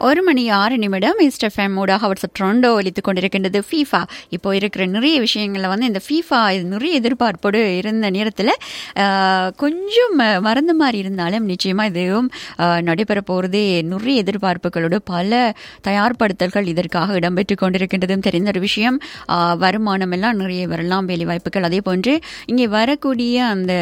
ஒரு மணி ஆறு நிமிடம் ஈஸ்டர் ஃபேம் ஊடாக வாட்ஸ்அப் ட்ரோண்டோ ஒலித்துக் கொண்டிருக்கின்றது ஃபீஃபா இப்போ இருக்கிற நிறைய விஷயங்களில் வந்து இந்த ஃபீஃபா இது நிறைய எதிர்பார்ப்போடு இருந்த நேரத்தில் கொஞ்சம் ம- மறந்த மாதிரி இருந்தாலும் நிச்சயமாக இதுவும் ஆஹ், நடைபெற போகிறதே நிறைய எதிர்பார்ப்புகளோடு பல தயார்படுத்தல்கள் இதற்காக இடம்பெற்று கொண்டிருக்கின்றதும் தெரிந்த ஒரு விஷயம் ஆஹ், வருமானம் எல்லாம் நிறைய வரலாம் வேலை வாய்ப்புகள் அதே போன்று இங்கே வரக்கூடிய அந்த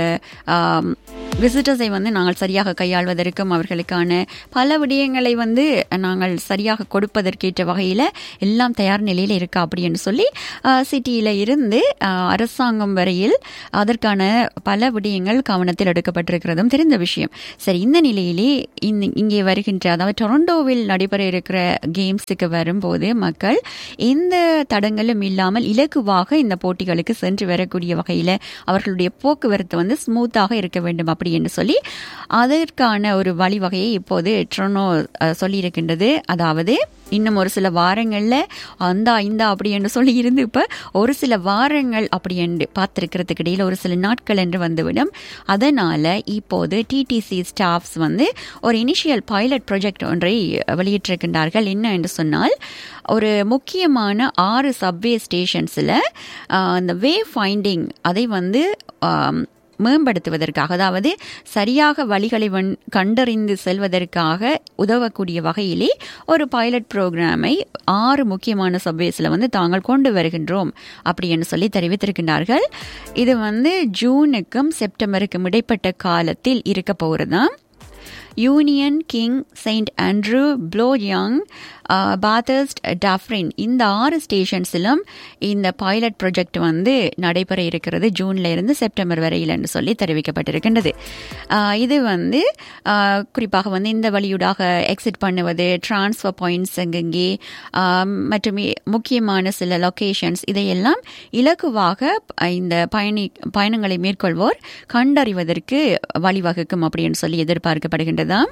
விசிட்டர்ஸை வந்து நாங்கள் சரியாக கையாள்வதற்கும் அவர்களுக்கான பல விடயங்களை வந்து நாங்கள் சரியாக கொடுப்பதற்கேற்ற வகையில் எல்லாம் தயார் நிலையில் இருக்கா அப்படின்னு சொல்லி சிட்டியில் இருந்து ஆஹ், அரசாங்கம் வரையில் அதற்கான பல விடயங்கள் கவனத்தில் எடுக்கப்பட்டிருக்கிறதும் தெரிந்த விஷயம் சரி இந்த நிலையிலே இந்த- இங்கே வருகின்ற அதாவது டொரண்டோவில் நடைபெற இருக்கிற கேம்ஸுக்கு வரும்போது மக்கள் எந்த தடங்களும் இல்லாமல் இலகுவாக இந்த போட்டிகளுக்கு சென்று வரக்கூடிய வகையில் அவர்களுடைய போக்குவரத்து வந்து ஸ்மூத்தாக இருக்க வேண்டும் அப்படி என்று சொல்லி அதற்கான ஒரு வழிவகையை இப்போது ட்ரோனோ அஹ், சொல்லியிருக்கின்றது அதாவது இன்னும் ஒரு சில வாரங்களில் அந்த இந்த அப்படி என்று சொல்லி இருந்து இப்போ ஒரு சில வாரங்கள் அப்படி என்று பார்த்துருக்கிறதுக்கு இடையில் ஒரு சில நாட்கள் என்று வந்துவிடும் அதனால் இப்போது டிடிசி ஸ்டாஃப்ஸ் வந்து ஒரு இனிஷியல் பைலட் ப்ராஜெக்ட் ஒன்றை வெளியிட்டிருக்கின்றார்கள் என்ன என்று சொன்னால் ஒரு முக்கியமான ஆறு சப்வே ஸ்டேஷன்ஸில் அந்த வே ஃபைண்டிங் அதை வந்து ஆம், மேம்படுத்துவதற்காக அதாவது சரியாக வழிகளை வன் கண்டறிந்து செல்வதற்காக உதவக்கூடிய வகையிலே ஒரு பைலட் ப்ரோக்ராமை ஆறு முக்கியமான சப்வேஸில் வந்து தாங்கள் கொண்டு வருகின்றோம் அப்படின்னு சொல்லி தெரிவித்திருக்கின்றார்கள் இது வந்து ஜூனுக்கும் செப்டம்பருக்கும் இடைப்பட்ட காலத்தில் இருக்க போகிறதாம் Union King Saint Andrew Bloor Yonge Bathurst Dufferin இந்த ஆறு ஸ்டேஷன்ஸிலும் இந்த பைலட் ப்ராஜெக்ட் வந்து நடைபெற இருக்கிறது ஜூன்ல இருந்து செப்டம்பர் வரையில்னு சொல்லி தெரிவிக்கப்பட்டிருக்கின்றது ஆஹ் இது வந்து ஆஹ் குறிப்பாக வந்து இந்த வழியூடாக எக்ஸிட் பண்ணுவது டிரான்ஸ்ஃபர் பாயிண்ட்ஸ் எங்கெங்கே ஆஹ் மற்றும் இ- முக்கியமான சில லொகேஷன்ஸ் இதையெல்லாம் இலகுவாக இந்த பயணி பயணங்களை மேற்கொள்வோர் கண்டறிவதற்கு வழிவகுக்கும் அப்படின்னு சொல்லி எதிர்பார்க்கப்படுகின்றதாம்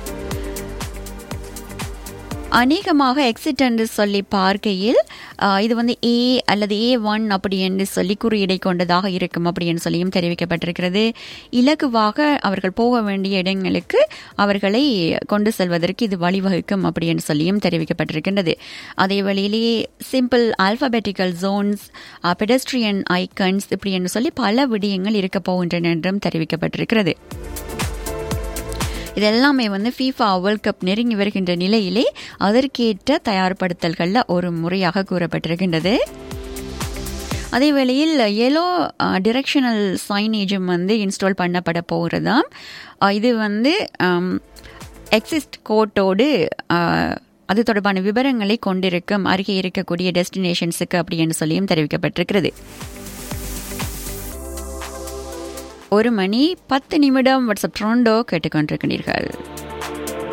அநேகமாக எக்ஸிட் என்று சொல்லி பார்க்கையில் ஆஹ், இது வந்து ஏ அல்லது ஏ ஒன் அப்படி என்று சொல்லி குறியீடை கொண்டதாக இருக்கும் அப்படின்னு சொல்லியும் தெரிவிக்கப்பட்டிருக்கிறது இலகுவாக அவர்கள் போக வேண்டிய இடங்களுக்கு அவர்களை கொண்டு செல்வதற்கு இது வழிவகுக்கும் அப்படின்னு சொல்லியும் தெரிவிக்கப்பட்டிருக்கின்றது அதே வழியிலேயே simple alphabetical zones pedestrian icons இப்படி என்று சொல்லி பல விடயங்கள் இருக்க போகின்றன என்றும் தெரிவிக்கப்பட்டிருக்கிறது இதெல்லாமே வந்து ஃபீஃபா வேர்ல்ட் கப் நெருங்கி வருகின்ற நிலையிலே அதற்கேற்ற தயார்படுத்தல்களில் ஒரு முறையாக கூறப்பட்டிருக்கின்றது அதே வேளையில் எல்லோ டிரெக்ஷனல் சைனேஜும் வந்து இன்ஸ்டால் பண்ணப்பட போகிறதாம் அஹ், இது வந்து எக்ஸிஸ்ட் கோட்டோடு அது தொடர்பான விவரங்களை கொண்டிருக்கும் அருகே இருக்கக்கூடிய டெஸ்டினேஷன்ஸுக்கு அப்படின்னு சொல்லியும் தெரிவிக்கப்பட்டிருக்கிறது ஒரு மணி பத்து நிமிடம் வாட்ஸ்அப் ட்ரோண்டோ கேட்டுக்கொண்டிருக்கிறீர்கள்